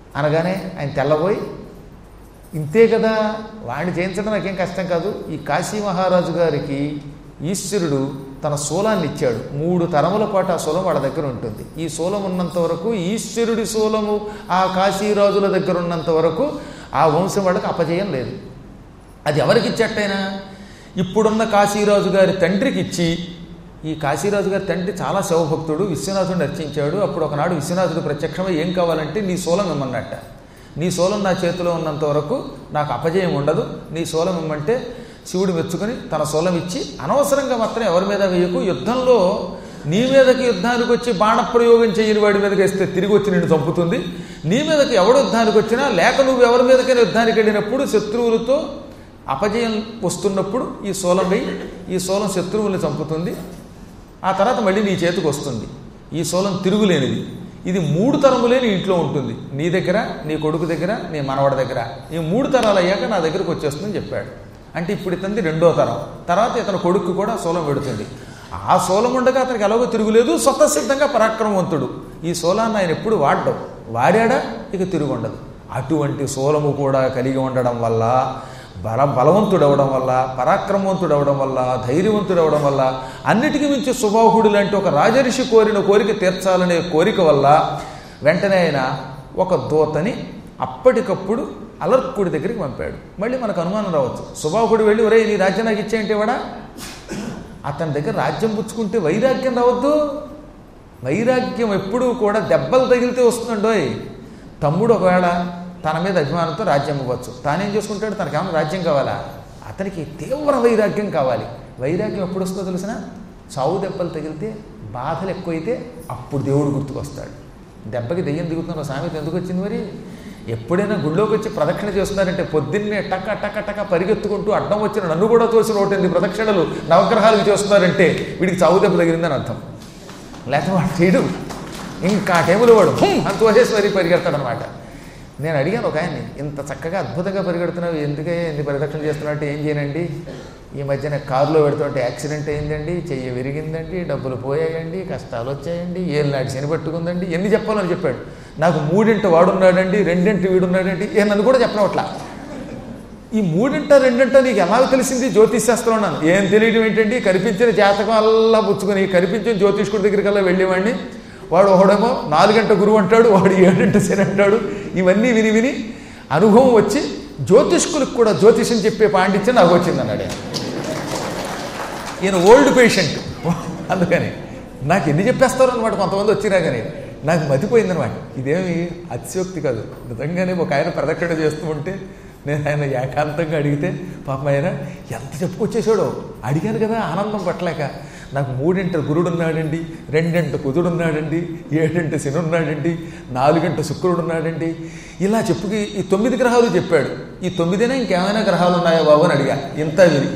అనగానే ఆయన తెల్లబోయి ఇంతే కదా వాడిని జయించడం నాకేం కష్టం కాదు ఈ కాశీ మహారాజు గారికి ఈశ్వరుడు తన శూలాన్ని ఇచ్చాడు మూడు తరముల పాటు ఆ శూలం వాళ్ళ దగ్గర ఉంటుంది ఈ శూలం ఉన్నంత వరకు ఈశ్వరుడి శూలము ఆ కాశీరాజుల దగ్గర ఉన్నంత వరకు ఆ వంశం వాళ్ళకి అపజయం లేదు అది ఎవరికి ఇచ్చట్టయినా ఇప్పుడున్న కాశీరాజు గారి తండ్రికి ఇచ్చి ఈ కాశీరాజు గారి తండ్రి చాలా శివభక్తుడు విశ్వనాథుడిని అర్చించాడు అప్పుడు ఒకనాడు విశ్వనాథుడు ప్రత్యక్షమై ఏం కావాలంటే నీ శూలం ఇమ్మన్నట్ట నీ శూలం నా చేతిలో ఉన్నంత వరకు నాకు అపజయం ఉండదు నీ శూలం ఇమ్మంటే శివుడు మెచ్చుకొని తన శూలం ఇచ్చి అనవసరంగా మాత్రం ఎవరి మీద వేయకు యుద్ధంలో నీ మీదకి యుద్ధానికి వచ్చి బాణప్రయోగం చేయని వాడి మీదకి వేస్తే తిరిగి వచ్చి నిన్ను చంపుతుంది నీ మీదకి ఎవడు యుద్ధానికి వచ్చినా లేక నువ్వు ఎవరి మీదకైనా యుద్ధానికి వెళ్ళినప్పుడు శత్రువులతో అపజయం వస్తున్నప్పుడు ఈ శూలం వేయి ఈ శూలం శత్రువుల్ని చంపుతుంది ఆ తర్వాత మళ్ళీ నీ చేతికి వస్తుంది ఈ శూలం తిరుగులేనిది ఇది మూడు తరములే నీ ఇంట్లో ఉంటుంది నీ దగ్గర నీ కొడుకు దగ్గర నీ మనవడి దగ్గర ఈ మూడు తరాలు అయ్యాక నా దగ్గరకు వచ్చేస్తుందని చెప్పాడు అంటే ఇప్పుడు ఇతంది రెండో తరం తర్వాత ఇతని కొడుకు కూడా శూలం పెడుతుంది ఆ శూలం ఉండగా అతనికి ఎలాగో తిరుగులేదు స్వతసిద్ధంగా పరాక్రమవంతుడు ఈ శూలాన్ని ఆయన ఎప్పుడు వాడడం వాడాడా ఇక తిరుగుండదు అటువంటి శూలము కూడా కలిగి ఉండడం వల్ల బల బలవంతుడవడం వల్ల పరాక్రమవంతుడవడం వల్ల ధైర్యవంతుడవడం వల్ల అన్నిటికీ మించి సుబాహుడు లాంటి ఒక రాజరిషి కోరిన కోరిక తీర్చాలనే కోరిక వల్ల వెంటనే ఆయన ఒక దూతని అప్పటికప్పుడు అలర్కుడి దగ్గరికి పంపాడు మళ్ళీ మనకు అనుమానం రావచ్చు సుబాహుడు వెళ్ళి ఒరే నీ రాజ్యం నాకు ఇచ్చేయంటే వాడా అతని దగ్గర రాజ్యం పుచ్చుకుంటే వైరాగ్యం రావద్దు వైరాగ్యం ఎప్పుడూ కూడా దెబ్బలు తగిలితే వస్తుందండోయ్ తమ్ముడు ఒకవేళ తన మీద అభిమానంతో రాజ్యం ఇవ్వచ్చు తానేం చేసుకుంటాడు తనకేమైనా రాజ్యం కావాలా అతనికి తీవ్ర వైరాగ్యం కావాలి వైరాగ్యం ఎప్పుడు వస్తుందో తెలిసిన చావు దెబ్బలు తగిలితే బాధలు ఎక్కువైతే అప్పుడు దేవుడు గుర్తుకొస్తాడు దెబ్బకి దెయ్యం దిగుతున్న సామెత ఎందుకు వచ్చింది మరి ఎప్పుడైనా గుళ్ళోకి వచ్చి ప్రదక్షిణ చేస్తున్నారంటే పొద్దున్నే టక్క టక్క టక్క పరిగెత్తుకుంటూ అడ్డం వచ్చిన నన్ను కూడా తోసి నూట ఎనిమిది ప్రదక్షిణలు నవగ్రహాలకు చేస్తున్నారంటే వీడికి చావు దెబ్బ తగిలిందని అర్థం లేకపోతే వాడు చేయడు ఇంకా ఆ టైంలో వాడు "హుం" అని తోసేసి మరీ పరిగెడతాడనమాట నేను అడిగాను ఒక ఆయన్ని ఇంత చక్కగా అద్భుతంగా పరిగెడుతున్నావు ఎందుకే ఎన్ని పరిరక్షణ చేస్తున్నట్టు ఏం చేయనండి ఈ మధ్యన కారులో పెడుతుంటే యాక్సిడెంట్ అయిందండి చెయ్యి విరిగిందండి డబ్బులు పోయాయండి కష్టాలు వచ్చాయండి ఏళ్ళు నాటి శని పట్టుకుందండి ఎన్ని చెప్పాలని చెప్పాడు నాకు మూడింట వాడున్నాడండి రెండింటి వీడున్నాడండి ఏ నన్ను కూడా చెప్పనవట్లా ఈ మూడింట రెండింట నీకు ఎలా తెలిసింది జ్యోతిష్ శాస్త్రం అన్నాను ఏం తెలియడం ఏంటండి కనిపించిన జాతకం అల్లా పుచ్చుకొని కనిపించిన జ్యోతిష్కుడి దగ్గరికల్లా వెళ్ళేవాడిని వాడు ఒకడేమో నాలుగంట గురువు అంటాడు వాడు ఏడంట శని అంటాడు ఇవన్నీ విని విని అనుభవం వచ్చి జ్యోతిష్కులకు కూడా జ్యోతిషం చెప్పే పాండిత్యం నాకు వచ్చింది అన్నాడు ఆయన. ఈయన ఓల్డ్ పేషెంట్ అందుకని నాకు ఎన్ని చెప్పేస్తారు అనమాట కొంతమంది వచ్చినా కానీ నాకు మతిపోయిందనమాట ఇదేమి అతిశయోక్తి కాదు నిజంగానే ఒక ఆయన ప్రదక్షిణ చేస్తూ ఉంటే నేను ఆయన ఏకాంతంగా అడిగితే పాపం ఆయన ఎంత చెప్పుకొచ్చేసాడో అడిగాను కదా ఆనందం పట్టలేక నాకు మూడింట గురుడున్నాడండి రెండింట కుదుడున్నాడండి ఏడింట శని ఉన్నాడండి నాలుగింట శుక్రుడు ఉన్నాడండి ఇలా చెప్పుకి ఈ తొమ్మిది గ్రహాలు చెప్పాడు ఈ తొమ్మిదినే ఇంకేమైనా గ్రహాలు ఉన్నాయా బాబు అని అడిగా ఇంత విని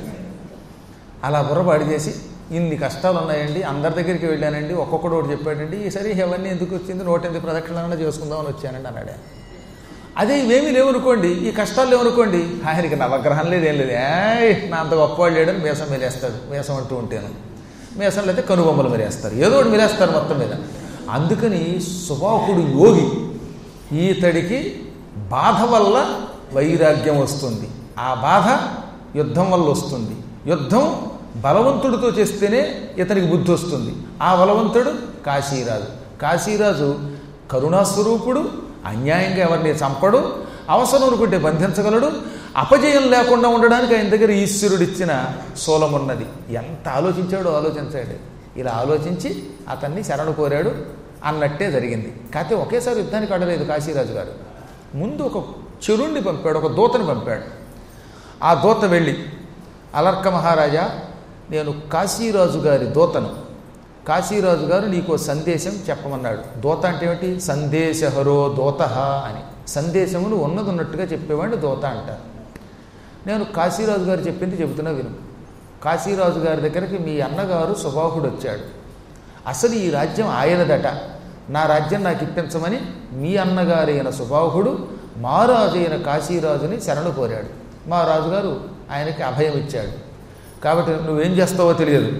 అలా బుర్రపాడు చేసి ఇన్ని కష్టాలు ఉన్నాయండి అందరి దగ్గరికి వెళ్ళానండి ఒక్కొక్కడు ఒకటి చెప్పాడండి ఈసారి ఇవన్నీ ఎందుకు వచ్చింది నూట ఎనిమిది ప్రదక్షిణాలను చేసుకుందామని వచ్చానండి అన్నాడు ఆయన. అదే ఇవేమీ లేవనుకోండి ఈ కష్టాలు లేవనుకోండి ఆయనకి నవగ్రహం లేదు ఏం లేదు ఏయ్ నా అంత గొప్పవాడు లేడని మేసం మీరేస్తాడు మేసం అంటూ ఉంటేను మేసం లేకపోతే కనుబొమ్మలు మీరేస్తారు ఏదో ఒకటి మీరేస్తారు మొత్తం మీద అందుకని సుబాహుడు యోగి ఈతడికి బాధ వల్ల వైరాగ్యం వస్తుంది ఆ బాధ యుద్ధం వల్ల వస్తుంది యుద్ధం బలవంతుడితో చేస్తేనే ఇతనికి బుద్ధి వస్తుంది ఆ బలవంతుడు కాశీరాజు కాశీరాజు కరుణాస్వరూపుడు అన్యాయంగా ఎవరిని చంపడు అవసరం అనుకుంటే బంధించగలడు అపజయం లేకుండా ఉండడానికి ఆయన దగ్గర ఈశ్వరుడిచ్చిన శూలం ఉన్నది ఎంత ఆలోచించాడో ఆలోచించాడు ఇలా ఆలోచించి అతన్ని శరణు కోరాడు అన్నట్టే జరిగింది కాకపోతే ఒకేసారి యుద్ధానికి ఆడలేదు కాశీరాజు గారు ముందు ఒక చెరుణ్ణి పంపాడు ఒక దూతని పంపాడు ఆ దూత వెళ్ళి అలర్క మహారాజా నేను కాశీరాజు గారి దూతను కాశీరాజు గారు నీకు ఓ సందేశం చెప్పమన్నాడు దూత అంటే ఏమిటి సందేశహరో దూత అని సందేశమును ఉన్నది ఉన్నట్టుగా చెప్పేవాడిని దూత అంటారు నేను కాశీరాజు గారు చెప్పింది చెబుతున్నా విను కాశీరాజు గారి దగ్గరికి మీ అన్నగారు సుబాహుడు వచ్చాడు అసలు ఈ రాజ్యం ఆయనదట నా రాజ్యం నాకు ఇప్పించమని మీ అన్నగారైన సుబాహుడు మా రాజు అయిన కాశీరాజుని శరణు కోరాడు మా రాజుగారు ఆయనకి అభయం ఇచ్చాడు కాబట్టి నువ్వేం చేస్తావో తెలియదు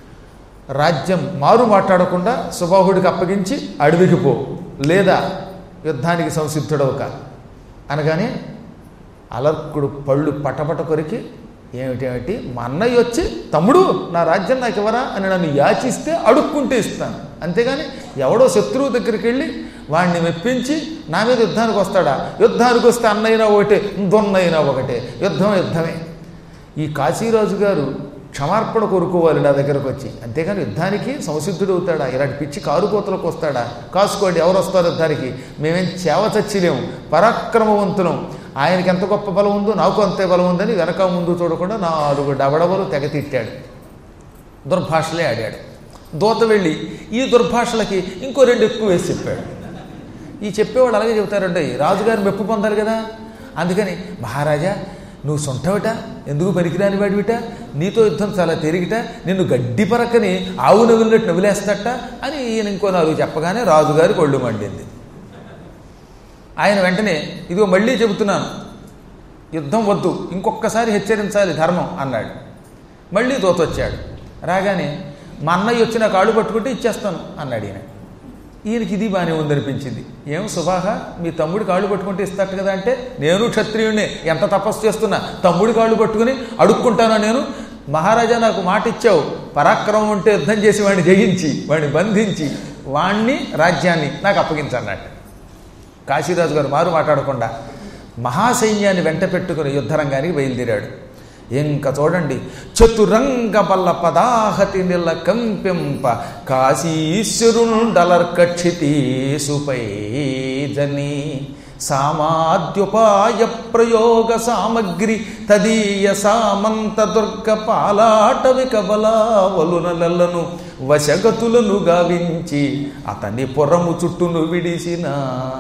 రాజ్యం మారు మాట్లాడకుండా సుబాహుడికి అప్పగించి అడవికి పో లేదా యుద్ధానికి సంసిద్ధుడవుక అనగానే అలర్కుడు పళ్ళు పటపట కొరికి ఏమిటేమిటి మా అన్నయ్య వచ్చి తమ్ముడు నా రాజ్యం నాకు ఇవ్వరా అని నన్ను యాచిస్తే అడుక్కుంటే ఇస్తాను అంతేగాని ఎవడో శత్రువు దగ్గరికి వెళ్ళి వాడిని మెప్పించి నా మీద యుద్ధానికి వస్తాడా యుద్ధానికి వస్తే అన్నైనా ఒకటే దొన్నైనా ఒకటే యుద్ధం యుద్ధమే ఈ కాశీరాజు గారు క్షమార్పణ కోరుకోవాలి నా దగ్గరకు వచ్చి అంతేగాని యుద్ధానికి సంసిద్ధుడు అవుతాడా ఇలాంటి పిచ్చి కారుకోతలకు వస్తాడా కాసుకోండి ఎవరు వస్తారు యుద్ధానికి మేమేం చేవ చచ్చిలేము పరాక్రమవంతులం ఆయనకి ఎంత గొప్ప బలం ఉందో నాకు అంతే బలం ఉందని వెనక ముందు చూడకుండా నాలుగు డబడబలు తెగ తిట్టాడు దుర్భాషలే ఆడాడు దూత వెళ్ళి ఈ దుర్భాషలకి ఇంకో రెండు ఎక్కువ వేసి చెప్పాడు ఈ చెప్పేవాళ్ళు అలాగే చెబుతారండి రాజుగారిని మెప్పు పొందాలి కదా అందుకని మహారాజా నువ్వు సొంటవిట ఎందుకు పనికిరాని వాడివిట నీతో యుద్ధం చాలా తిరిగిట నిన్ను గడ్డి పరకని ఆవు నవ్వులినట్టు నవ్వులేస్తట అని ఈయన ఇంకో నాలుగు చెప్పగానే రాజుగారికి ఒళ్ళు మండింది ఆయన వెంటనే ఇదిగో మళ్ళీ చెబుతున్నాను యుద్ధం వద్దు ఇంకొకసారి హెచ్చరించాలి ధర్మం అన్నాడు మళ్ళీ దోతొచ్చాడు రాగానే మా అన్నయ్య వచ్చి నా కాళ్ళు పట్టుకుంటే ఇచ్చేస్తాను అన్నాడు ఈయన ఈయనకి ఇది బాగానే ఉందనిపించింది ఏం సుభాహ మీ తమ్ముడి కాళ్ళు పట్టుకుంటే ఇస్తట కదా అంటే నేను క్షత్రియుడినే ఎంత తపస్సు చేస్తున్నా తమ్ముడి కాళ్ళు పట్టుకుని అడుక్కుంటానా నేను మహారాజా నాకు మాట ఇచ్చావు పరాక్రమం ఉంటే యుద్ధం చేసి వాడిని జయించి వాడిని బంధించి వాణ్ణి రాజ్యాన్ని నాకు అప్పగించన్నట్టు కాశీరాజు గారు మారు మాట్లాడకుండా మహాసైన్యాన్ని వెంట పెట్టుకుని యుద్ధరంగానికి బయలుదేరాడు ఇంకా చూడండి చతురంగ బల్ల పదాహతి నిల కంపింప కాశీశ్వరుండలర్కక్షితీసుపై జని సామాద్యుపాయ ప్రయోగ సామగ్రి తదీయ సామంత దుర్గ పాలాటవిక బలావలునలను వశగతులను గావించి అతని పురము చుట్టూను విడిసిన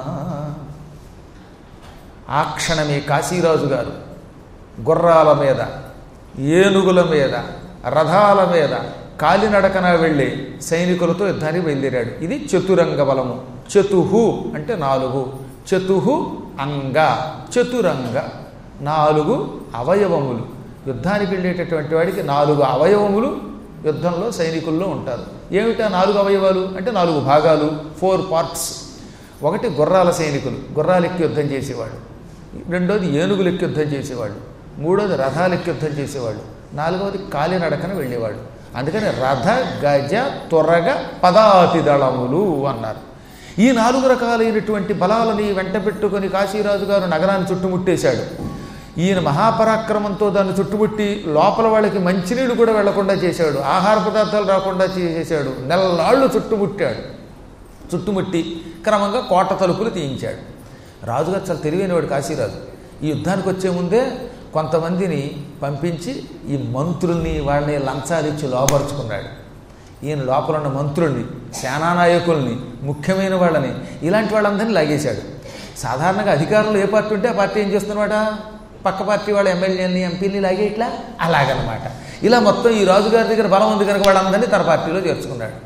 ఆ క్షణమే కాశీరాజు గారు గుర్రాల మీద ఏనుగుల మీద రథాల మీద కాలినడకన వెళ్ళి సైనికులతో యుద్ధానికి బయలుదేరాడు ఇది చతురంగ బలము చతుహు అంటే నాలుగు చతుహు అంగ చతురంగ నాలుగు అవయవములు యుద్ధానికి వెళ్ళేటటువంటి వాడికి నాలుగు అవయవములు యుద్ధంలో సైనికుల్లో ఉంటారు ఏమిటా నాలుగు అవయవాలు అంటే నాలుగు భాగాలు ఫోర్ పార్ట్స్ ఒకటి గుర్రాల సైనికులు గుర్రాలెక్కి యుద్ధం చేసేవాడు రెండోది ఏనుగులెక్కి యుద్ధం చేసేవాడు మూడోది రథాలెక్కి యుద్ధం చేసేవాడు నాలుగవది కాలినడకన వెళ్ళేవాడు అందుకని రథ గజ త్వరగ పదాతి దళములు అన్నారు ఈ నాలుగు రకాలైనటువంటి బలాలని వెంట పెట్టుకొని కాశీరాజు గారు నగరాన్ని చుట్టుముట్టేశాడు ఈయన మహాపరాక్రమంతో దాన్ని చుట్టుముట్టి లోపల వాళ్ళకి మంచినీళ్ళు కూడా వెళ్లకుండా చేశాడు ఆహార పదార్థాలు రాకుండా చేసేశాడు నెలలాళ్ళు చుట్టుముట్టాడు చుట్టుముట్టి క్రమంగా కోట తలుపులు తీయించాడు రాజుగారు చాలా తెలివైనవాడు కాశీరాజు ఈ యుద్ధానికి వచ్చే ముందే కొంతమందిని పంపించి ఈ మంత్రుల్ని వాళ్ళని లంచాలు ఇచ్చి లోపరుచుకున్నాడు ఈయన లోపల ఉన్న మంత్రుల్ని సేనానాయకుల్ని ముఖ్యమైన వాళ్ళని ఇలాంటి వాళ్ళందరినీ లాగేశాడు సాధారణంగా అధికారంలో ఏ పార్టీ ఉంటే ఆ పార్టీ ఏం చేస్తున్నమాట పక్క పార్టీ వాళ్ళ ఎమ్మెల్యేని ఎంపీని లాగే ఇట్లా అలాగనమాట ఇలా మొత్తం ఈ రాజుగారి దగ్గర బలం ఉంది కనుక వాళ్ళందరినీ తన పార్టీలో చేర్చుకున్నాడు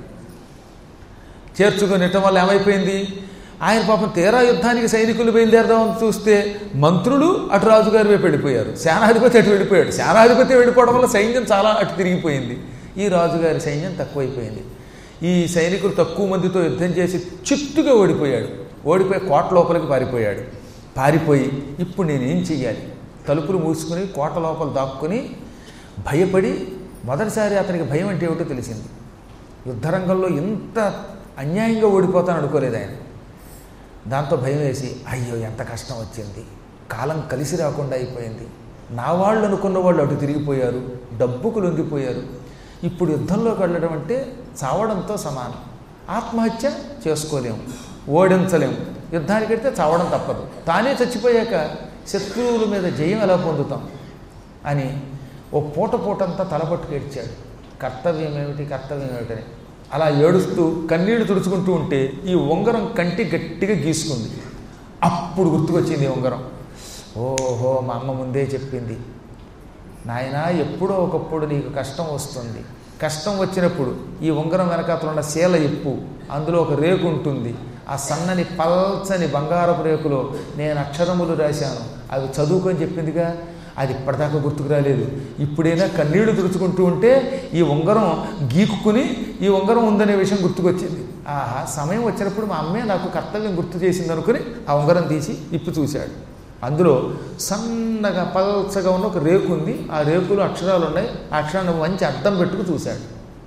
చేర్చుకునేటం వల్ల ఏమైపోయింది ఆయన పాపం తీరా యుద్ధానికి సైనికులు బయలుదేరదామని చూస్తే మంత్రులు అటు రాజుగారి వైపు వెళ్ళిపోయారు సేనాధిపతి అటు వెళ్ళిపోయాడు సేనాధిపతి వెళ్ళిపోవడం వల్ల సైన్యం చాలా అటు తిరిగిపోయింది ఈ రాజుగారి సైన్యం తక్కువైపోయింది ఈ సైనికులు తక్కువ మందితో యుద్ధం చేసి చిత్తుగా ఓడిపోయాడు ఓడిపోయి కోట లోపలికి పారిపోయాడు పారిపోయి ఇప్పుడు నేనేం చెయ్యాలి తలుపులు మూసుకుని కోట లోపల దాక్కుని భయపడి మొదటిసారి అతనికి భయం అంటే ఏమిటో తెలిసింది యుద్ధరంగంలో ఇంత అన్యాయంగా ఓడిపోతాను అనుకోలేదు ఆయన దాంతో భయం వేసి అయ్యో ఎంత కష్టం వచ్చింది కాలం కలిసి రాకుండా అయిపోయింది నా వాళ్ళు అనుకున్న వాళ్ళు అటు తిరిగిపోయారు డబ్బుకు లొంగిపోయారు ఇప్పుడు యుద్ధంలోకి వెళ్ళడం అంటే చావడంతో సమానం ఆత్మహత్య చేసుకోలేము ఓడించలేము యుద్ధానికి వెళ్తే చావడం తప్పదు తానే చచ్చిపోయాక శత్రువుల మీద జయం ఎలా పొందుతాం అని ఓ పూట పూటంతా తలపట్టుకు ఏడ్చాడు కర్తవ్యం ఏమిటి కర్తవ్యం ఏమిటని అలా ఏడుస్తూ కన్నీళ్లు తుడుచుకుంటూ ఉంటే ఈ ఉంగరం కంటి గట్టిగా గీసుకుంది అప్పుడు గుర్తుకొచ్చింది ఈ ఉంగరం ఓహో మా అమ్మ ముందే చెప్పింది నాయన ఎప్పుడో ఒకప్పుడు నీకు కష్టం వస్తుంది కష్టం వచ్చినప్పుడు ఈ ఉంగరం వెనకాతల ఉన్న శీల ఎప్పు అందులో ఒక రేకు ఉంటుంది ఆ సన్నని పల్చని బంగారపు రేకులో నేను అక్షరములు రాశాను అవి చదువుకొని చెప్పిందిగా అది ఇప్పటిదాకా గుర్తుకు రాలేదు ఇప్పుడైనా కన్నీళ్లు తుడుచుకుంటూ ఉంటే ఈ ఉంగరం గీక్కుని ఈ ఉంగరం ఉందనే విషయం గుర్తుకొచ్చింది ఆహా సమయం వచ్చినప్పుడు మా అమ్మే నాకు కర్తవ్యం గుర్తు చేసింది అనుకుని ఆ ఉంగరం తీసి ఇప్పి చూశాడు అందులో సన్నగా పల్చగా ఉన్న ఒక రేకు ఉంది ఆ రేకులో అక్షరాలు ఉన్నాయి ఆ అక్షరాన్ని మంచి అర్థం పెట్టుకు చూశాడు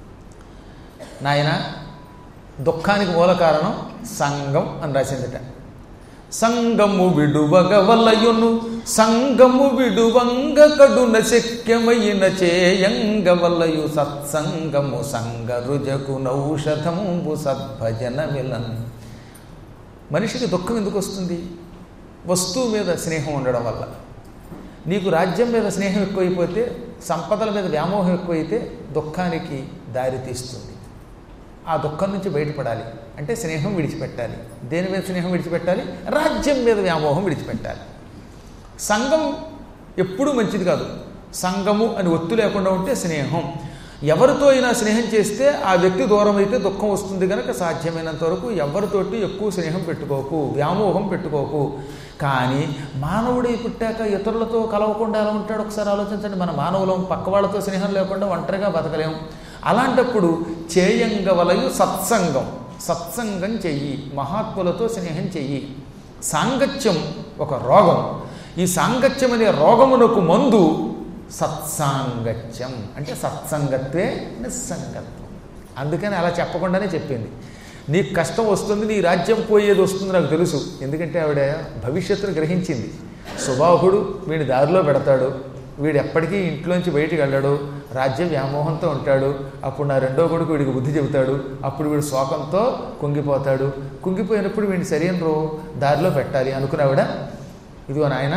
నాయన దుఃఖానికి మూల కారణం సంగం అని రాసిందట సంగము విడువగ వలయును సంగము విడువంగ కడున శక్యమైన చేయంగ వలయు సత్సంగము సంగ రుజకు నౌషధంబు సద్భజన మిలన్ మనిషికి దుఃఖం ఎందుకు వస్తుంది వస్తువు మీద స్నేహం ఉండడం వల్ల నీకు రాజ్యం మీద స్నేహం ఎక్కువైపోతే సంపదల మీద వ్యామోహం ఎక్కువైతే దుఃఖానికి దారి తీస్తుంది ఆ దుఃఖం నుంచి బయటపడాలి అంటే స్నేహం విడిచిపెట్టాలి దేని మీద స్నేహం విడిచిపెట్టాలి రాజ్యం మీద వ్యామోహం విడిచిపెట్టాలి సంఘం ఎప్పుడూ మంచిది కాదు సంఘము అని ఒత్తు లేకుండా ఉంటే స్నేహం ఎవరితో అయినా స్నేహం చేస్తే ఆ వ్యక్తి దూరం అయితే దుఃఖం వస్తుంది కనుక సాధ్యమైనంత వరకు ఎవరితోటి ఎక్కువ స్నేహం పెట్టుకోకు వ్యామోహం పెట్టుకోకు కానీ మానవుడై పుట్టాక ఇతరులతో కలవకుండా ఎలా ఉంటాడు ఒకసారి ఆలోచించండి మన మానవులం పక్క వాళ్ళతో స్నేహం లేకుండా ఒంటరిగా బతకలేం అలాంటప్పుడు చేయంగవలయు సత్సంగం సత్సంగం చెయ్యి మహాత్ములతో స్నేహం చెయ్యి సాంగత్యం ఒక రోగం ఈ సాంగత్యం అనే రోగమునకు మందు సత్సాంగత్యం అంటే సత్సంగత్వే నిస్సంగత్వం అందుకని అలా చెప్పకుండానే చెప్పింది నీకు కష్టం వస్తుంది నీ రాజ్యం పోయేది వస్తుంది నాకు తెలుసు ఎందుకంటే ఆవిడ భవిష్యత్తును గ్రహించింది సుబాహుడు వీడి దారిలో పెడతాడు వీడు ఎప్పటికీ ఇంట్లోంచి బయటికి వెళ్ళాడు రాజ్య వ్యామోహంతో ఉంటాడు అప్పుడు నా రెండో కొడుకు వీడికి బుద్ధి చెబుతాడు అప్పుడు వీడు శోకంతో కుంగిపోతాడు కుంగిపోయినప్పుడు వీడిని సరైన రో దారిలో పెట్టాలి అనుకున్నావిడ ఇదిగో నాయన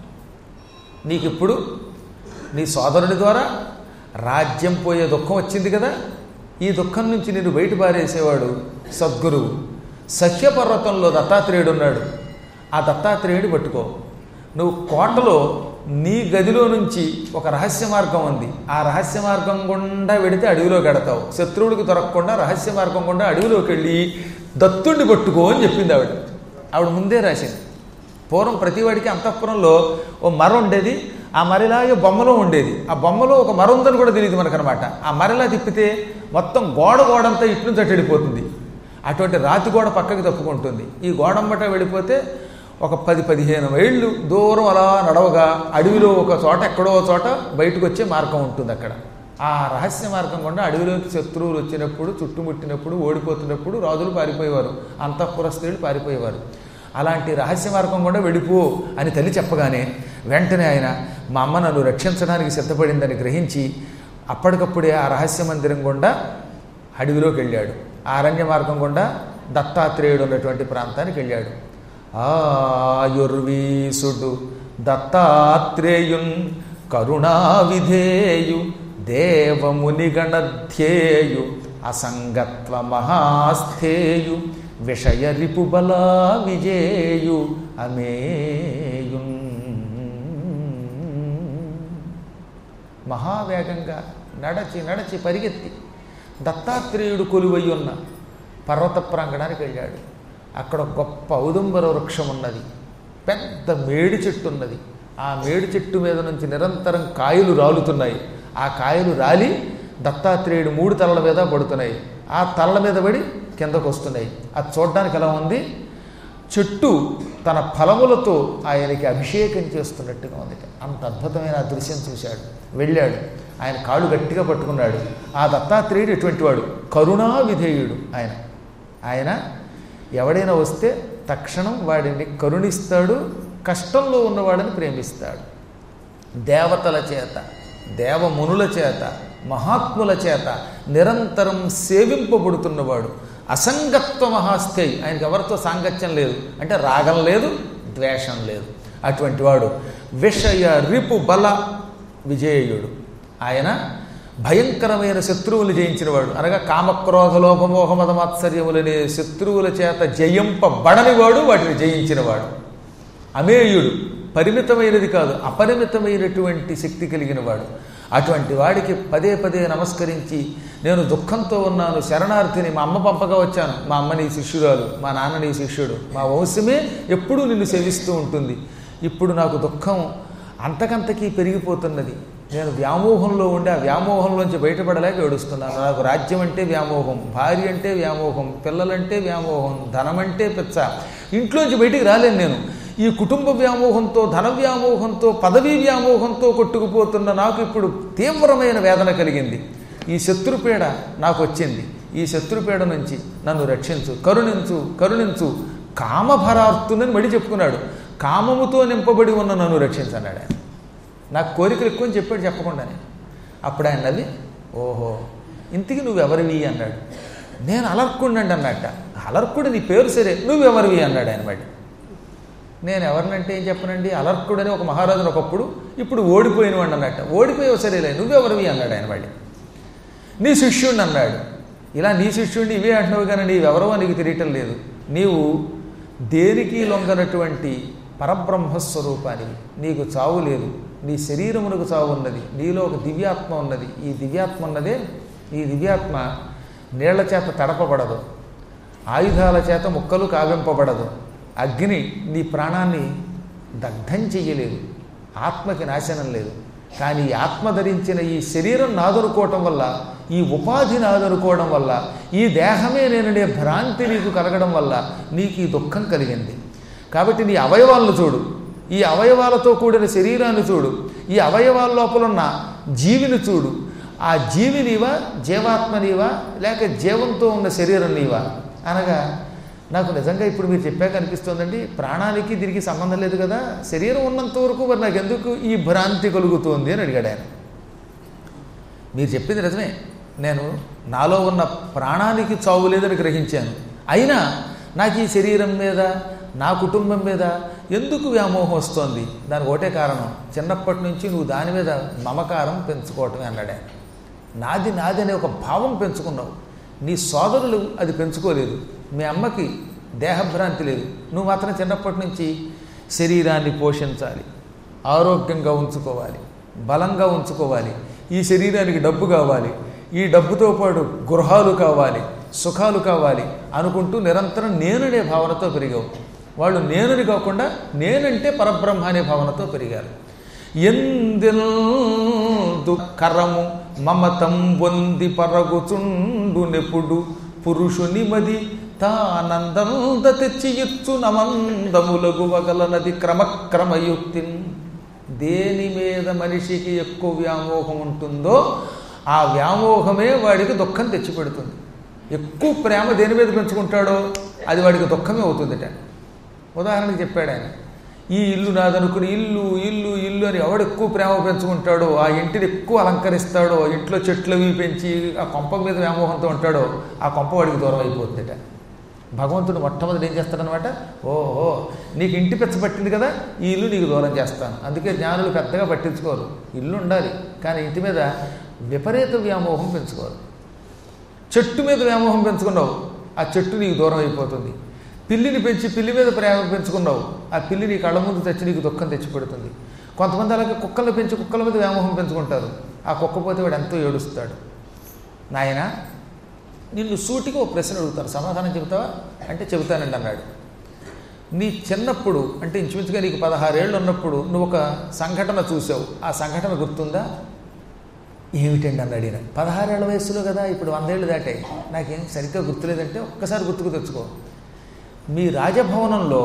నీకు ఇప్పుడు నీ సోదరుడి ద్వారా రాజ్యం పోయే దుఃఖం వచ్చింది కదా ఈ దుఃఖం నుంచి నేను బయట పారేసేవాడు సద్గురువు సఖ్యపర్వతంలో దత్తాత్రేయుడు ఉన్నాడు ఆ దత్తాత్రేయుడు పట్టుకో నువ్వు కోటలో నీ గదిలో నుంచి ఒక రహస్య మార్గం ఉంది ఆ రహస్య మార్గం గుండా వెడితే అడవిలోకి ఎడతావు శత్రువుడికి దొరకకుండా రహస్య మార్గం గుండా అడవిలోకి వెళ్ళి దత్తుడిని పట్టుకో అని చెప్పింది ఆవిడ ఆవిడ ముందే రాసింది పూర్వం ప్రతివాడికి అంతఃపురంలో ఓ మర ఉండేది ఆ మరిలాగే బొమ్మలో ఉండేది ఆ బొమ్మలో ఒక మర ఉందని కూడా తెలియదు మనకనమాట ఆ మరిలా తిప్పితే మొత్తం గోడ గోడంతా ఇటు నుంచి అటు వెళ్ళిపోతుంది అటువంటి రాతి గోడ పక్కకి తప్పుకుంటుంది ఈ గోడంబట వెళ్ళిపోతే ఒక పది పదిహేను మైళ్ళు దూరం అలా నడవగా అడవిలో ఒక చోట ఎక్కడో చోట బయటకు వచ్చే మార్గం ఉంటుంది అక్కడ ఆ రహస్య మార్గం గుండా అడవిలోకి శత్రువులు వచ్చినప్పుడు చుట్టుముట్టినప్పుడు ఓడిపోతున్నప్పుడు రాజులు పారిపోయేవారు అంతఃపుర స్త్రీలు పారిపోయేవారు అలాంటి రహస్య మార్గం కూడా వెళ్ళిపో అని తల్లి చెప్పగానే వెంటనే ఆయన మా అమ్మ నన్ను రక్షించడానికి సిద్ధపడిందని గ్రహించి అప్పటికప్పుడే ఆ రహస్య మందిరం గుండా అడవిలోకి వెళ్ళాడు ఆ అరణ్య మార్గం గుండా దత్తాత్రేయుడు ఉన్నటువంటి ప్రాంతానికి వెళ్ళాడు ఆయుర్వీసుడు దత్తాత్రేయున్ కరుణా విధేయు దేవమునిగణధ్యేయు అసంగత్వ మహాస్థేయు విషయ రిపుబల విజేయు అమేయున్ మహావేగంగా నడచి నడచి పరిగెత్తి దత్తాత్రేయుడు కొలువై ఉన్న పర్వత ప్రాంగణానికి వెళ్ళాడు అక్కడ ఒక గొప్ప ఔదుంబర వృక్షం ఉన్నది పెద్ద మేడి చెట్టు ఉన్నది ఆ మేడి చెట్టు మీద నుంచి నిరంతరం కాయలు రాలుతున్నాయి ఆ కాయలు రాలి దత్తాత్రేయుడు మూడు తలల మీద పడుతున్నాయి ఆ తలల మీద పడి కిందకు వస్తున్నాయి అది చూడడానికి ఎలా ఉంది చెట్టు తన ఫలములతో ఆయనకి అభిషేకం చేస్తున్నట్టుగా ఉంది అంత అద్భుతమైన ఆ దృశ్యం చూశాడు వెళ్ళాడు ఆయన కాళ్ళు గట్టిగా పట్టుకున్నాడు ఆ దత్తాత్రేయుడు ఎటువంటి వాడు కరుణా విధేయుడు ఆయన ఆయన ఎవడైనా వస్తే తక్షణం వాడిని కరుణిస్తాడు కష్టంలో ఉన్నవాడిని ప్రేమిస్తాడు దేవతల చేత దేవమునుల చేత మహాత్ముల చేత నిరంతరం సేవింపబడుతున్నవాడు అసంగత్వ మహాస్థేయి ఆయనకి ఎవరితో సాంగత్యం లేదు అంటే రాగం లేదు ద్వేషం లేదు అటువంటి వాడు విషయ రిపు బల విజేయుడు ఆయన భయంకరమైన శత్రువులు జయించినవాడు అనగా కామక్రోధ లోపమోహ మదమాత్సర్యములనే శత్రువుల చేత జయింపబడని వాడు వాటిని జయించినవాడు అమేయుడు పరిమితమైనది కాదు అపరిమితమైనటువంటి శక్తి కలిగిన వాడు అటువంటి వాడికి పదే పదే నమస్కరించి నేను దుఃఖంతో ఉన్నాను శరణార్థిని మా అమ్మ పంపగా వచ్చాను మా అమ్మ నీ శిష్యురాలు మా నాన్న నీ శిష్యుడు మా వంశమే ఎప్పుడూ నిన్ను సేవిస్తూ ఉంటుంది ఇప్పుడు నాకు దుఃఖం అంతకంతకీ పెరిగిపోతున్నది నేను వ్యామోహంలో ఉండి ఆ వ్యామోహంలోంచి బయటపడలేక ఏడుస్తున్నాను నాకు రాజ్యం అంటే వ్యామోహం భార్య అంటే వ్యామోహం పిల్లలంటే వ్యామోహం ధనం అంటే పిచ్చ ఇంట్లోంచి బయటికి రాలేను నేను ఈ కుటుంబ వ్యామోహంతో ధన వ్యామోహంతో పదవీ వ్యామోహంతో కొట్టుకుపోతున్న నాకు ఇప్పుడు తీవ్రమైన వేదన కలిగింది ఈ శత్రుపీడ నాకు వచ్చింది ఈ శత్రుపీడ నుంచి నన్ను రక్షించు కరుణించు కరుణించు కామభరార్తునని మడి చెప్పుకున్నాడు కామముతో నింపబడి ఉన్న నన్ను రక్షించన్నాడు ఆయన నాకు కోరికలు ఎక్కువ అని చెప్పాడు చెప్పకుండానే అప్పుడు ఆయన నవ్వి ఓహో ఇంతకి నువ్వెవరివి అన్నాడు నేను అలర్కుండండి అన్నట్ట అలర్కుడు నీ పేరు సరే నువ్వెవరివి అన్నాడు ఆయన మళ్ళీ నేను ఎవరినంటే ఏం చెప్పనండి అలర్కుడు అని ఒక మహారాజును ఒకప్పుడు ఇప్పుడు ఓడిపోయిన వాడు అన్నట్ట ఓడిపోయావు సరేలే నువ్వెవరివి అన్నాడు ఆయన మళ్ళీ నీ శిష్యుడిని అన్నాడు ఇలా నీ శిష్యుడిని ఇవే అంటున్నావు కానీ నీవెవరో నీకు తెలియటం లేదు నీవు దేనికి లొంగనటువంటి పరబ్రహ్మస్వరూపానివి నీకు చావు లేదు నీ శరీరమునకు చావు ఉన్నది నీలో ఒక దివ్యాత్మ ఉన్నది ఈ దివ్యాత్మ ఉన్నదే ఈ దివ్యాత్మ నీళ్ల చేత తడపబడదు ఆయుధాల చేత ముక్కలు కావింపబడదు అగ్ని నీ ప్రాణాన్ని దగ్ధం చెయ్యలేదు ఆత్మకి నాశనం లేదు కానీ ఈ ఆత్మ ధరించిన ఈ శరీరం నాదనుకోవటం వల్ల ఈ ఉపాధి నాదనుకోవడం వల్ల ఈ దేహమే నేననే భ్రాంతి నీకు కలగడం వల్ల నీకు ఈ దుఃఖం కలిగింది కాబట్టి నీ అవయవాలను చూడు ఈ అవయవాలతో కూడిన శరీరాన్ని చూడు ఈ అవయవాల లోపల ఉన్న జీవిని చూడు ఆ జీవి నీవా జీవాత్మ నీవా లేక జీవంతో ఉన్న శరీరం నీవా అనగా నాకు నిజంగా ఇప్పుడు మీరు చెప్పాక అనిపిస్తోందండి ప్రాణానికి దీనికి సంబంధం లేదు కదా శరీరం ఉన్నంత వరకు మరి నాకు ఎందుకు ఈ భ్రాంతి కలుగుతోంది అని అడిగాడు ఆయన మీరు చెప్పింది నిజమే నేను నాలో ఉన్న ప్రాణానికి చావు లేదని గ్రహించాను అయినా నాకు ఈ శరీరం మీద నా కుటుంబం మీద ఎందుకు వ్యామోహం వస్తోంది దానికి ఒకటే కారణం చిన్నప్పటి నుంచి నువ్వు దాని మీద మమకారం పెంచుకోవటమే అన్నాడు ఆయన నాది నాది అనే ఒక భావం పెంచుకున్నావు నీ సోదరులు అది పెంచుకోలేదు మీ అమ్మకి దేహభ్రాంతి లేదు నువ్వు మాత్రం చిన్నప్పటి నుంచి శరీరాన్ని పోషించాలి ఆరోగ్యంగా ఉంచుకోవాలి బలంగా ఉంచుకోవాలి ఈ శరీరానికి డబ్బు కావాలి ఈ డబ్బుతో పాటు గృహాలు కావాలి సుఖాలు కావాలి అనుకుంటూ నిరంతరం నేననే భావనతో పెరిగావు వాళ్ళు నేనని కాకుండా నేనంటే పరబ్రహ్మ అనే భావనతో పెరిగారు ఎందెల్దు కరము మమతం పొంది పరగుచుండు నెప్పుడు పురుషుని మది తానందంద తెచ్చి ఇచ్చు నమందములగు వగలనది క్రమక్రమయుక్తి దేని మీద మనిషికి ఎక్కువ వ్యామోహం ఉంటుందో ఆ వ్యామోహమే వాడికి దుఃఖం తెచ్చిపెడుతుంది ఎక్కువ ప్రేమ దేని మీద పెంచుకుంటాడో అది వాడికి దుఃఖమే అవుతుందట ఉదాహరణకి చెప్పాడు ఆయన ఈ ఇల్లు నాదనుకుని ఇల్లు ఇల్లు ఇల్లు అని ఎవడు ఎక్కువ ప్రేమ పెంచుకుంటాడో ఆ ఇంటిని ఎక్కువ అలంకరిస్తాడో ఇంట్లో చెట్లు అవి పెంచి ఆ కొంప మీద వ్యామోహంతో ఉంటాడో ఆ కొంప వాడికి దూరం అయిపోతుందట భగవంతుడు మొట్టమొదటి ఏం చేస్తాడనమాట ఓహో నీకు ఇంటి పెచ్చ పట్టింది కదా ఈ ఇల్లు నీకు దూరం చేస్తాను అందుకే జ్ఞానులు పెద్దగా పట్టించుకోరు ఇల్లు ఉండాలి కానీ ఇంటి మీద విపరీత వ్యామోహం పెంచుకోరు చెట్టు మీద వ్యామోహం పెంచుకున్నావు ఆ చెట్టు నీకు దూరం అయిపోతుంది పిల్లిని పెంచి పిల్లి మీద ప్రేమ పెంచుకున్నావు ఆ పిల్లి నీ కళ్ళ ముందు తెచ్చి నీకు దుఃఖం తెచ్చిపెడుతుంది కొంతమంది అలాగే కుక్కలు పెంచి కుక్కల మీద వ్యామోహం పెంచుకుంటారు ఆ కుక్క పోతే వాడు ఎంతో ఏడుస్తాడు నాయన నిన్ను సూటిగా ఒక ప్రశ్న అడుగుతాను సమాధానం చెబుతావా అంటే చెబుతానండి అన్నాడు నీ చిన్నప్పుడు అంటే ఇంచుమించుగా నీకు పదహారేళ్ళు ఉన్నప్పుడు నువ్వు ఒక సంఘటన చూసావు ఆ సంఘటన గుర్తుందా ఏమిటండి అన్నాడు ఈయన పదహారేళ్ల వయసులో కదా ఇప్పుడు వందేళ్ళు దాటాయి నాకేం సరిగ్గా గుర్తులేదంటే ఒక్కసారి గుర్తుకు తెచ్చుకో మీ రాజభవనంలో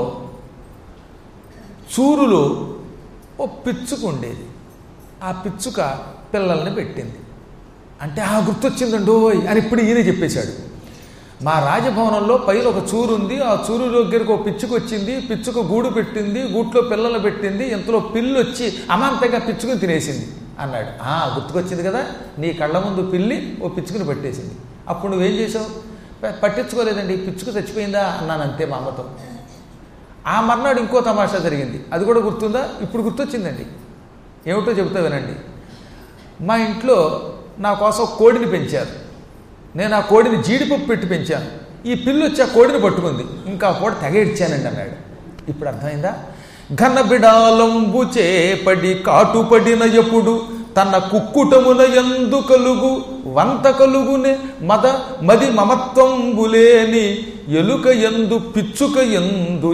చూరులో ఓ పిచ్చుక ఉండేది ఆ పిచ్చుక పిల్లల్ని పెట్టింది అంటే ఆ గుర్తొచ్చిందండి ఓయ్ అని ఇప్పుడు ఈయన చెప్పేశాడు మా రాజభవనంలో పైన ఒక చూరు ఉంది ఆ చూరు దగ్గరకు ఒక పిచ్చుక వచ్చింది పిచ్చుక గూడు పెట్టింది గూట్లో పిల్లలు పెట్టింది ఇంతలో పిల్లి వచ్చి అమాంతంగా పిచ్చుకుని తినేసింది అన్నాడు ఆ గుర్తుకొచ్చింది కదా నీ కళ్ళ ముందు పిల్లి ఓ పిచ్చుకుని పట్టేసింది అప్పుడు నువ్వేం చేసావు ప- పట్టించుకోలేదండి పిచ్చుక చచ్చిపోయిందా అన్నాను అంతే మా అమ్మతో ఆ మర్నాడు ఇంకో తమాషా జరిగింది అది కూడా గుర్తుందా ఇప్పుడు గుర్తొచ్చిందండి ఏమిటో చెబుతా వినండి మా ఇంట్లో నా కోసం ఒక కోడిని పెంచారు నేను ఆ కోడిని జీడిపప్పు పెట్టి పెంచాను ఈ పిల్లి వచ్చి ఆ కోడిని పట్టుకుంది ఇంకా ఆ కోడి తెగ ఇడ్చానండి అన్నాడు ఇప్పుడు అర్థమైందా ఘన బిడాలంబు చేపడి కాటుపడిన ఎప్పుడు తన కుక్కుటమున ఎందు కలుగు వంత కలుగునే మద మది మమత్వంబులేని ఎలుక ఎందు పిచ్చుక ఎందు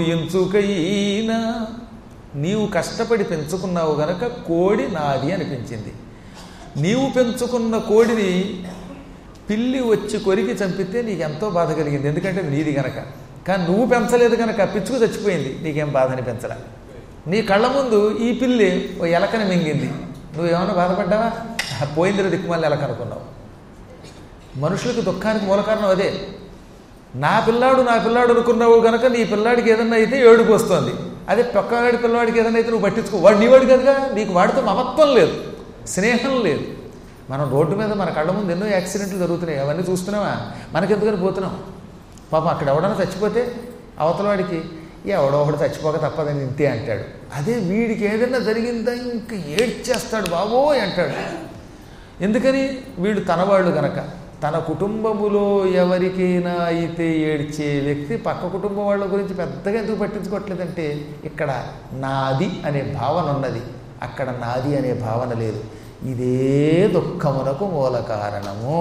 ఎంచుకైనా నీవు కష్టపడి పెంచుకున్నావు గనక కోడి నాది అనిపించింది నీవు పెంచుకున్న కోడిని పిల్లి వచ్చి కొరికి చంపితే నీకు ఎంతో బాధ కలిగింది ఎందుకంటే అది నీది గనక కానీ నువ్వు పెంచలేదు కనుక పిచ్చుకు చచ్చిపోయింది నీకేం బాధ అనిపించరా నీ కళ్ళ ముందు ఈ పిల్లి ఓ ఎలకని మింగింది నువ్వేమైనా బాధపడ్డావా ఆ పోయిందిరా దిక్కుమాలి ఎలక అనుకున్నావు మనుషులకు దుఃఖానికి మూల కారణం అదే నా పిల్లాడు నా పిల్లాడు అనుకున్నావు గనక నీ పిల్లాడికి ఏదన్నా అయితే ఏడుపు వస్తుంది అదే పక్కవాడి పిల్లవాడికి ఏదైనా అయితే నువ్వు పట్టించుకో వాడు నీవాడు కనుక నీకు వాడితో మమత్వం లేదు స్నేహం లేదు మనం రోడ్డు మీద మన కళ్ళ ముందు ఎన్నో యాక్సిడెంట్లు జరుగుతున్నాయి అవన్నీ చూస్తున్నావా మనకెందుకని పోతున్నాం పాపం అక్కడ ఎవడన్నా చచ్చిపోతే అవతల వాడికి ఎవడో ఒకడు చచ్చిపోక తప్పదని ఇంతే అంటాడు అదే వీడికి ఏదైనా జరిగిందా ఇంక ఏడ్చేస్తాడు బాబోయ్ అంటాడు ఎందుకని వీడు తనవాళ్ళు గనక తన కుటుంబములో ఎవరికైనా అయితే ఏడ్చే వ్యక్తి పక్క కుటుంబం వాళ్ళ గురించి పెద్దగా ఎందుకు పట్టించుకోవట్లేదంటే ఇక్కడ నాది అనే భావన ఉన్నది అక్కడ నాది అనే భావన లేదు ఇదే దుఃఖమునకు మూల కారణము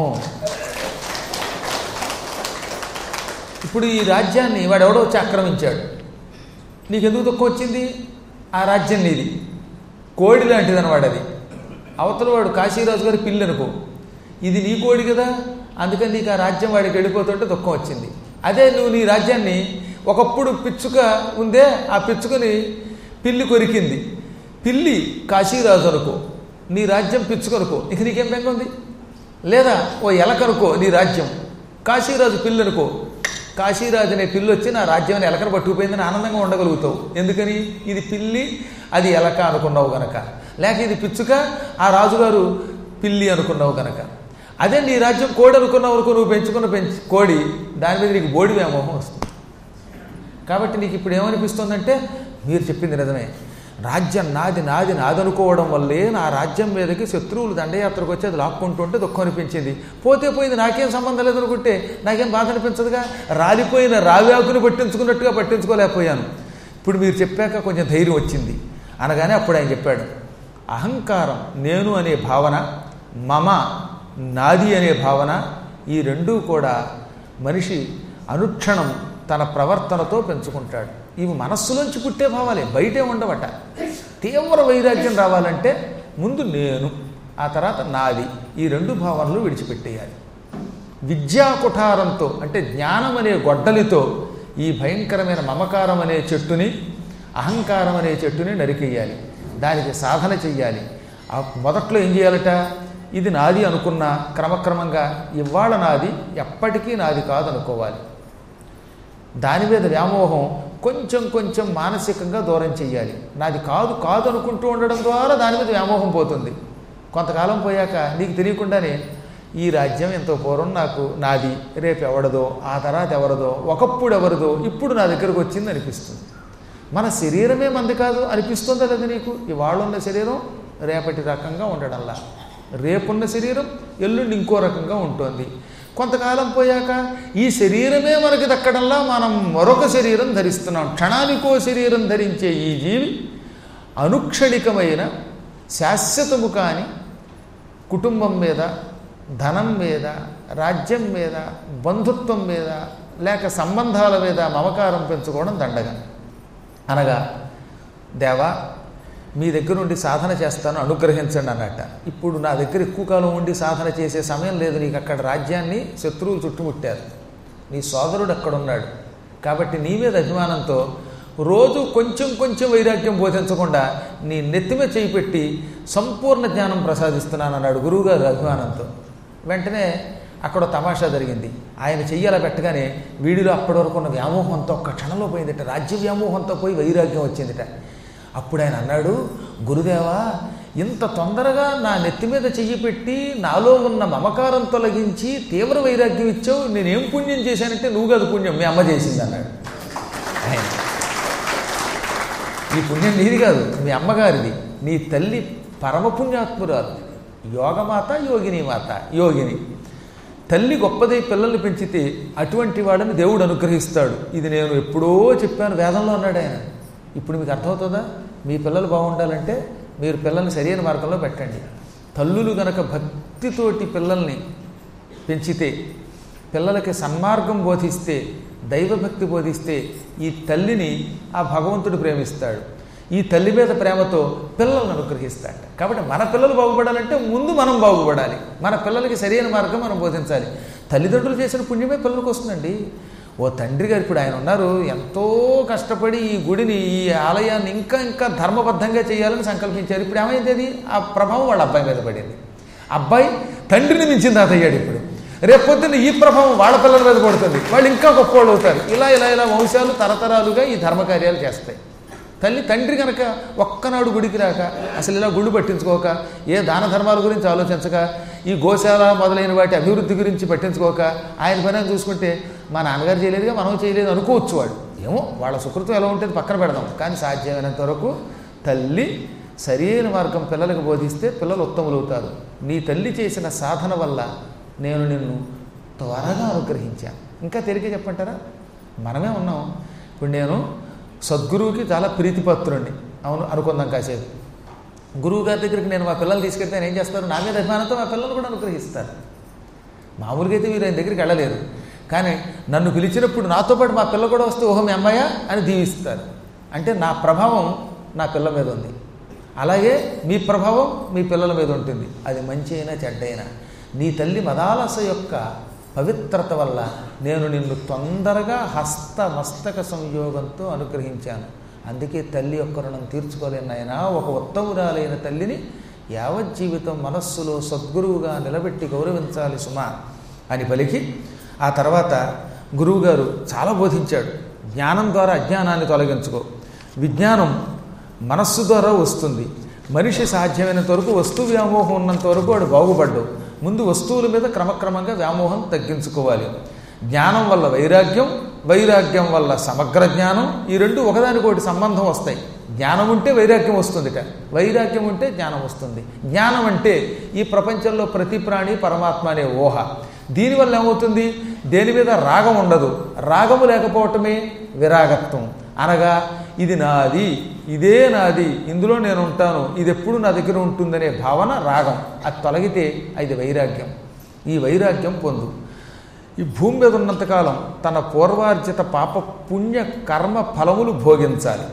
ఇప్పుడు ఈ రాజ్యాన్ని వాడెవడో వచ్చి ఆక్రమించాడు నీకెందుకు దుఃఖం వచ్చింది ఆ రాజ్యం నీది కోడి లాంటిది అనమాట అది అవతల వాడు కాశీరాజు గారి పిల్లి అనుకో ఇది నీ కోడి కదా అందుకని నీకు ఆ రాజ్యం వాడికి వెళ్ళిపోతుంటే దుఃఖం వచ్చింది అదే నువ్వు నీ రాజ్యాన్ని ఒకప్పుడు పిచ్చుక ఉందే ఆ పిచ్చుకని పిల్లి కొరికింది పిల్లి కాశీరాజు అనుకో నీ రాజ్యం పిచ్చుకనుకో ఇక నీకేం బెంగ ఉంది లేదా ఓ ఎలకనుకో నీ రాజ్యం కాశీరాజు పిల్లి అనుకో కాశీరాజు అనే పిల్లి వచ్చి నా రాజ్యాన్ని ఎలకను పట్టుకుపోయిందని ఆనందంగా ఉండగలుగుతావు ఎందుకని ఇది పిల్లి అది ఎలక అనుకున్నావు గనక లేక ఇది పిచ్చుక ఆ రాజుగారు పిల్లి అనుకున్నావు గనక అదే నీ రాజ్యం కోడి అనుకున్నావు అనుకో నువ్వు పెంచుకున్న పెంచి కోడి దాని మీద నీకు బోడి వ్యామోహం వస్తుంది కాబట్టి నీకు ఇప్పుడు ఏమనిపిస్తుందంటే మీరు చెప్పింది నిజమే రాజ్యం నాది నాది నాదనుకోవడం వల్లే నా రాజ్యం మీదకి శత్రువులు దండయాత్రకు వచ్చి అది లాక్కుంటుంటే దుఃఖం అనిపించింది పోతే పోయింది నాకేం సంబంధం లేదనుకుంటే నాకేం బాధ అనిపించదుగా రాలిపోయిన రావ్యాకుని పట్టించుకున్నట్టుగా పట్టించుకోలేకపోయాను ఇప్పుడు మీరు చెప్పాక కొంచెం ధైర్యం వచ్చింది అనగానే అప్పుడు ఆయన చెప్పాడు అహంకారం నేను అనే భావన మమ నాది అనే భావన ఈ రెండూ కూడా మనిషి అనుక్షణం తన ప్రవర్తనతో పెంచుకుంటాడు ఇవి మనస్సులోంచి పుట్టే భావాలే బయటే ఉండవట తీవ్ర వైరాగ్యం రావాలంటే ముందు నేను ఆ తర్వాత నాది ఈ రెండు భావనలు విడిచిపెట్టేయాలి విద్యా కుఠారంతో అంటే జ్ఞానం అనే గొడ్డలితో ఈ భయంకరమైన మమకారం అనే చెట్టుని అహంకారం అనే చెట్టుని నరికేయాలి దానికి సాధన చెయ్యాలి ఆ మొదట్లో ఏం చేయాలట ఇది నాది అనుకున్న క్రమక్రమంగా ఇవాళ నాది ఎప్పటికీ నాది కాదు అనుకోవాలి దాని మీద వ్యామోహం కొంచెం కొంచెం మానసికంగా దూరం చెయ్యాలి నాది కాదు కాదు అనుకుంటూ ఉండడం ద్వారా దాని మీద వ్యామోహం పోతుంది కొంతకాలం పోయాక నీకు తెలియకుండానే ఈ రాజ్యం ఎంతో పూర్వం నాకు నాది రేపు ఎవడదో ఆ తర్వాత ఎవరదో ఒకప్పుడు ఎవరిదో ఇప్పుడు నా దగ్గరకు వచ్చింది అనిపిస్తుంది మన శరీరమే మంది కాదు అనిపిస్తుందా లేదా నీకు ఇవాళ ఉన్న శరీరం రేపటి రకంగా ఉండడంలా రేపున్న శరీరం ఎల్లుండి ఇంకో రకంగా ఉంటుంది కొంతకాలం పోయాక ఈ శరీరమే మనకి దక్కడంలా మనం మరొక శరీరం ధరిస్తున్నాం క్షణానికో శరీరం ధరించే ఈ జీవి అనుక్షణికమైన శాశ్వతము కాని కుటుంబం మీద ధనం మీద రాజ్యం మీద బంధుత్వం మీద లేక సంబంధాల మీద మమకారం పెంచుకోవడం దండగా అనగా దేవా మీ దగ్గర ఉండి సాధన చేస్తాను అనుగ్రహించండి అన్నట్ట ఇప్పుడు నా దగ్గర ఎక్కువ కాలం ఉండి సాధన చేసే సమయం లేదు నీకు అక్కడ రాజ్యాన్ని శత్రువులు చుట్టుముట్టారు నీ సోదరుడు అక్కడ ఉన్నాడు కాబట్టి నీ మీద అభిమానంతో రోజు కొంచెం కొంచెం వైరాగ్యం బోధించకుండా నీ నెత్తిమే చేయి పెట్టి సంపూర్ణ జ్ఞానం ప్రసాదిస్తున్నాను అన్నాడు గురువుగారు అభిమానంతో వెంటనే అక్కడ తమాషా జరిగింది ఆయన చెయ్యాల పెట్టగానే వీడిలో అప్పటి వరకు ఉన్న వ్యామోహంతో ఒక్క క్షణంలో పోయిందిట రాజ్య వ్యామోహంతో పోయి వైరాగ్యం వచ్చిందిట అప్పుడు ఆయన అన్నాడు గురుదేవా ఇంత తొందరగా నా నెత్తి మీద చెయ్యి పెట్టి నాలో ఉన్న మమకారం తొలగించి తీవ్ర వైరాగ్యం ఇచ్చావు నేనేం పుణ్యం చేశానంటే నువ్వు కాదు పుణ్యం మీ అమ్మ చేసింది అన్నాడు ఆయన ఈ పుణ్యం నీది కాదు మీ అమ్మగారిది నీ తల్లి పరమ పుణ్యాత్మురాలు యోగమాత యోగిని మాత యోగిని తల్లి గొప్పదై పిల్లల్ని పెంచితే అటువంటి వాళ్ళని దేవుడు అనుగ్రహిస్తాడు ఇది నేను ఎప్పుడో చెప్పాను వేదంలో అన్నాడు ఆయన ఇప్పుడు మీకు అర్థమవుతుందా మీ పిల్లలు బాగుండాలంటే మీరు పిల్లల్ని సరైన మార్గంలో పెట్టండి తల్లులు గనక భక్తితోటి పిల్లల్ని పెంచితే పిల్లలకి సన్మార్గం బోధిస్తే దైవభక్తి బోధిస్తే ఈ తల్లిని ఆ భగవంతుడు ప్రేమిస్తాడు ఈ తల్లి మీద ప్రేమతో పిల్లలను అనుగ్రహిస్తాడు కాబట్టి మన పిల్లలు బాగుపడాలంటే ముందు మనం బాగుపడాలి మన పిల్లలకి సరైన మార్గం మనం బోధించాలి తల్లిదండ్రులు చేసిన పుణ్యమే పిల్లలకు వస్తుందండి ఓ తండ్రి గారు ఇప్పుడు ఆయన ఉన్నారు ఎంతో కష్టపడి ఈ గుడిని ఈ ఆలయాన్ని ఇంకా ఇంకా ధర్మబద్ధంగా చేయాలని సంకల్పించారు ఇప్పుడు ఏమైంది అది ఆ ప్రభావం వాళ్ళ అబ్బాయి మీద పడింది అబ్బాయి తండ్రిని మించిన తాత అయ్యాడు ఇప్పుడు రేపు పొద్దున్న ఈ ప్రభావం వాళ్ళ పిల్లల మీద పడుతుంది వాళ్ళు ఇంకా గొప్పవాళ్ళు అవుతారు ఇలా ఇలా ఇలా వంశాలు తరతరాలుగా ఈ ధర్మకార్యాలు చేస్తాయి తల్లి తండ్రి కనుక ఒక్కనాడు గుడికి రాక అసలు ఇలా గుళ్ళు పట్టించుకోక ఏ దాన ధర్మాల గురించి ఆలోచించక ఈ గోశాల మొదలైన వాటి అభివృద్ధి గురించి పట్టించుకోక ఆయన పని ఆయన చూసుకుంటే మా నాన్నగారు చేయలేదుగా మనం చేయలేదు అనుకోవచ్చు వాడు ఏమో వాళ్ళ సుకృతం ఎలా ఉంటుంది పక్కన పెడదాం కానీ సాధ్యమైనంత వరకు తల్లి సరైన మార్గం పిల్లలకు బోధిస్తే పిల్లలు ఉత్తములవుతారు నీ తల్లి చేసిన సాధన వల్ల నేను నిన్ను త్వరగా అనుగ్రహించాను ఇంకా తిరిగి చెప్పంటారా మనమే ఉన్నాం ఇప్పుడు నేను సద్గురువుకి చాలా ప్రీతిపత్రుణ్ణి అవును అనుకుందాం కాసేపు గురువు గారి దగ్గరికి నేను మా పిల్లలు తీసుకెళ్తే ఆయన ఏం చేస్తారు నా మీద అభిమానంతో మా పిల్లలు కూడా అనుగ్రహిస్తారు మామూలుగా అయితే మీరు ఆయన దగ్గరికి వెళ్ళలేరు కానీ నన్ను పిలిచినప్పుడు నాతో పాటు మా పిల్ల కూడా వస్తే ఓహో మీ అమ్మాయ అని దీవిస్తారు అంటే నా ప్రభావం నా పిల్ల మీద ఉంది అలాగే మీ ప్రభావం మీ పిల్లల మీద ఉంటుంది అది మంచి అయినా చెడ్డైనా నీ తల్లి మదాలస యొక్క పవిత్రత వల్ల నేను నిన్ను తొందరగా హస్త మస్తక సంయోగంతో అనుగ్రహించాను అందుకే తల్లి యొక్క రుణం తీర్చుకోలేను నాయనా ఒక ఉత్తమురాలైన తల్లిని యావజ్జీవితం మనస్సులో సద్గురువుగా నిలబెట్టి గౌరవించాలి సుమా అని పలికి ఆ తర్వాత గురువుగారు చాలా బోధించాడు జ్ఞానం ద్వారా అజ్ఞానాన్ని తొలగించుకో విజ్ఞానం మనస్సు ద్వారా వస్తుంది మనిషి సాధ్యమైనంత వరకు వస్తు వ్యామోహం ఉన్నంత వరకు వాడు బాగుపడ్డావు ముందు వస్తువుల మీద క్రమక్రమంగా వ్యామోహం తగ్గించుకోవాలి జ్ఞానం వల్ల వైరాగ్యం వైరాగ్యం వల్ల సమగ్ర జ్ఞానం ఈ రెండు ఒకదానికొకటి సంబంధం వస్తాయి జ్ఞానం ఉంటే వైరాగ్యం వస్తుందిట వైరాగ్యం ఉంటే జ్ఞానం వస్తుంది జ్ఞానం అంటే ఈ ప్రపంచంలో ప్రతి ప్రాణి పరమాత్మ అనే ఊహ దీనివల్ల ఏమవుతుంది దేని మీద రాగం ఉండదు రాగము లేకపోవటమే విరాగత్వం అనగా ఇది నాది ఇదే నాది ఇందులో నేను ఉంటాను ఇది ఎప్పుడు నా దగ్గర ఉంటుందనే భావన రాగం అది తొలగితే అది వైరాగ్యం ఈ వైరాగ్యం పొందు ఈ భూమి మీద ఉన్నంతకాలం తన పూర్వార్జిత పాప పుణ్య కర్మ ఫలములు భోగించాలి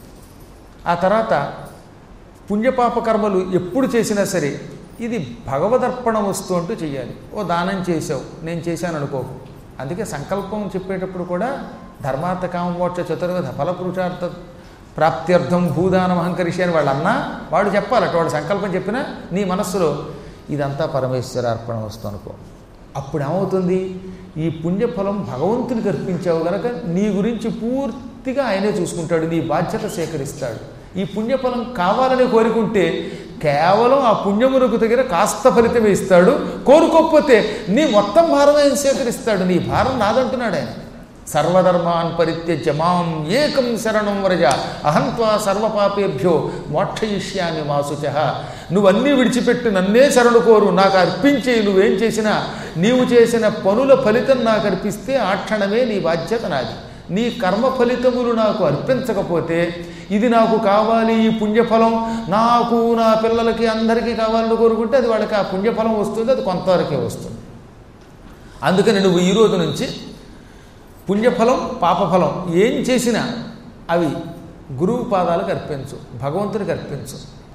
ఆ తర్వాత పుణ్యపాప కర్మలు ఎప్పుడు చేసినా సరే ఇది భగవదర్పణ వస్తువు అంటూ చేయాలి ఓ దానం చేసావు నేను చేశాను అనుకోకు అందుకే సంకల్పం చెప్పేటప్పుడు కూడా ధర్మార్థ కామమోక్ష చతుర్విధ ఫలపురుషార్థ ప్రాప్త్యర్థం భూదానం అహంకరిషి అని వాళ్ళు అన్నా వాడు చెప్పాలట వాడు సంకల్పం చెప్పినా నీ మనస్సులో ఇదంతా పరమేశ్వరార్పణ వస్తు అనుకో అప్పుడు ఏమవుతుంది ఈ పుణ్యఫలం భగవంతునికి అర్పించావు గనక నీ గురించి పూర్తిగా ఆయనే చూసుకుంటాడు నీ బాధ్యత సేకరిస్తాడు ఈ పుణ్యఫలం కావాలని కోరుకుంటే కేవలం ఆ పుణ్యమునకు తగిన కాస్త ఫలితమే ఇస్తాడు కోరుకోకపోతే నీ మొత్తం భారం ఆయన సేకరిస్తాడు నీ భారం నాదంటున్నాడు ఆయన సర్వధర్మాన్ పరిత్యజ్య మాం ఏకం శరణం వ్రజ అహంత్వా సర్వపాపేభ్యో మోక్షయిష్యామి మాసుచ నువ్వన్నీ విడిచిపెట్టి నన్నే శరణు కోరు నాకు అర్పించే నువ్వేం చేసినా నీవు చేసిన పనుల ఫలితం నాకు అర్పిస్తే ఆ క్షణమే నీ బాధ్యత నాది నీ కర్మ ఫలితములు నాకు అర్పించకపోతే ఇది నాకు కావాలి ఈ పుణ్యఫలం నాకు నా పిల్లలకి అందరికీ కావాలని కోరుకుంటే అది వాళ్ళకి ఆ పుణ్యఫలం వస్తుంది అది కొంతవరకే వస్తుంది అందుకని నువ్వు ఈ రోజు నుంచి పుణ్యఫలం పాపఫలం ఏం చేసినా అవి గురువు పాదాలకు అర్పించు భగవంతుడికి అర్పించు